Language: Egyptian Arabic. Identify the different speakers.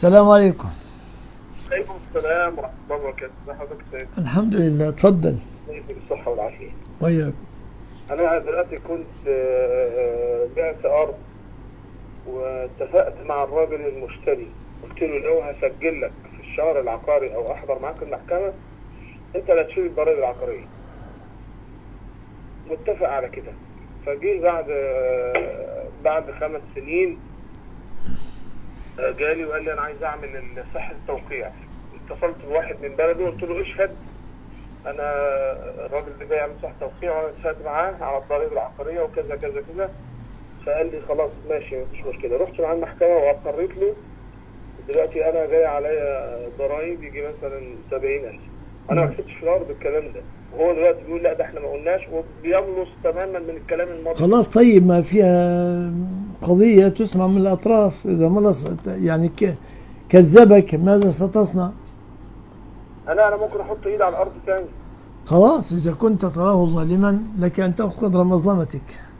Speaker 1: السلام عليكم
Speaker 2: عليكم السلام ورحمة الله وبركاته، ازي حضرتك يا سيد؟
Speaker 1: الحمد لله اتفضل
Speaker 2: كيف بالصحة والعافية.
Speaker 1: وياكم
Speaker 2: أنا دلوقتي كنت آه، بعت أرض واتفقت مع الراجل المشتري، قلت له لو هسجل لك في الشهر العقاري أو أحضر معاك المحكمة أنت اللي هتشيل الضرايب العقارية. متفق على كده. فجه بعد آه، بعد خمس سنين آه، جالي وقال لي أنا عايز أعمل صحة التوقيع. اتصلت بواحد من بلده قلت له اشهد انا الراجل ده جاي يعمل صح توقيع وانا اتفقت معاه على الضرائب العقاريه وكذا كذا كذا فقال لي خلاص ماشي مفيش مشكله رحت مع المحكمه واقريت له دلوقتي انا جاي عليا ضرايب يجي مثلا 70000 انا ما كسبتش في الارض الكلام ده وهو دلوقتي بيقول لا ده احنا ما قلناش وبيملص تماما من الكلام الماضي
Speaker 1: خلاص طيب ما فيها قضية تسمع من الأطراف إذا ملص يعني ك- كذبك ماذا ستصنع
Speaker 2: انا انا ممكن احط ايدي على الارض تاني
Speaker 1: خلاص إذا كنت تراه ظالما لك أن تأخذ قدر مظلمتك